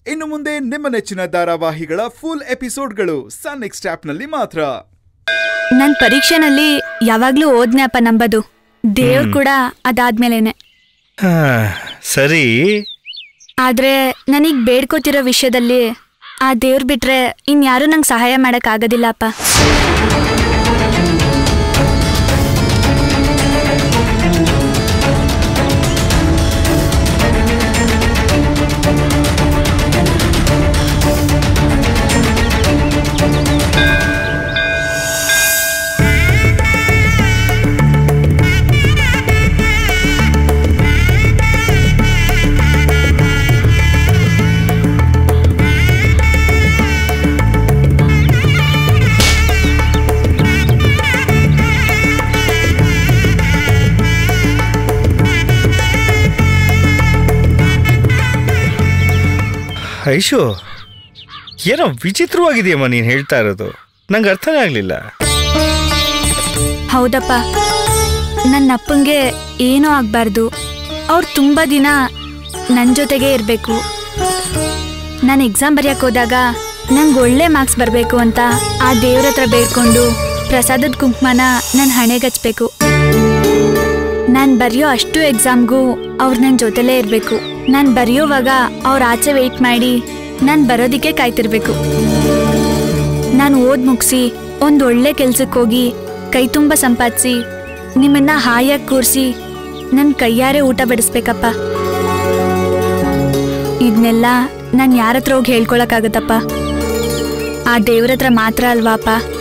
ಇನ್ನು ಮುಂದೆ ನಿಮ್ಮ ನೆಚ್ಚಿನ ಧಾರಾವಾಹಿಗಳ ಫುಲ್ ಎಪಿಸೋಡ್ಗಳು ಸನ್ ನೆಕ್ಸ್ಟ್ ಆಪ್ನಲ್ಲಿ ಮಾತ್ರ ನನ್ ಪರೀಕ್ಷೆನಲ್ಲಿ ಯಾವಾಗ್ಲೂ ಓದ್ನೆಪ್ಪ ನಂಬದು ದೇವ್ರು ಕೂಡ ಅದಾದ್ಮೇಲೆನೆ ಹಾ, ಸರಿ ಆದ್ರೆ ನನಗ್ ಬೇಡ್ಕೋತಿರೋ ವಿಷಯದಲ್ಲಿ ಆ ದೇವ್ರ್ ಬಿಟ್ರೆ ಇನ್ಯಾರೂ ನಂಗೆ ಸಹಾಯ ಮಾಡಕ್ ಆಗೋದಿಲ್ಲಪ್ಪ ಐಶು ಏನೋ ವಿಚಿತ್ರವಾಗಿದೆಯಮ್ಮ ನೀನು ಹೇಳ್ತಾ ಇರೋದು ನಂಗೆ ಅರ್ಥನೇ ಆಗಲಿಲ್ಲ ಹೌದಪ್ಪ ನನ್ನ ಅಪ್ಪಂಗೆ ಏನೂ ಆಗ್ಬಾರ್ದು ಅವ್ರು ತುಂಬ ದಿನ ನನ್ನ ಜೊತೆಗೇ ಇರಬೇಕು ನಾನು ಎಕ್ಸಾಮ್ ಬರೆಯಕ್ಕೆ ಹೋದಾಗ ನಂಗೆ ಒಳ್ಳೆ ಮಾರ್ಕ್ಸ್ ಬರಬೇಕು ಅಂತ ಆ ದೇವ್ರ ಹತ್ರ ಬೇಡ್ಕೊಂಡು ಪ್ರಸಾದದ ಕುಂಕುಮನ ನನ್ನ ಹಣೆಗಚ್ಬೇಕು ನಾನು ಬರೆಯೋ ಅಷ್ಟು ಎಕ್ಸಾಮ್ಗೂ ಅವ್ರು ನನ್ನ ಜೊತೆಲೇ ಇರಬೇಕು ನಾನು ಬರೆಯೋವಾಗ ಅವ್ರ ಆಚೆ ವೆಯ್ಟ್ ಮಾಡಿ ನಾನು ಬರೋದಕ್ಕೆ ಕಾಯ್ತಿರ್ಬೇಕು ನಾನು ಓದ್ ಮುಗಿಸಿ ಒಂದು ಒಳ್ಳೆ ಕೆಲ್ಸಕ್ಕೆ ಹೋಗಿ ಕೈ ತುಂಬ ಸಂಪಾದಿಸಿ ನಿಮ್ಮನ್ನ ಹಾಯಾಗಿ ಕೂರಿಸಿ ನನ್ನ ಕೈಯಾರೆ ಊಟ ಬಡಿಸ್ಬೇಕಪ್ಪ ಇದನ್ನೆಲ್ಲ ನಾನು ಯಾರ ಹತ್ರ ಹೋಗಿ ಹೇಳ್ಕೊಳಕ್ಕಾಗತ್ತಪ್ಪ ಆ ದೇವ್ರ ಹತ್ರ ಮಾತ್ರ ಅಲ್ವಾಪ್ಪ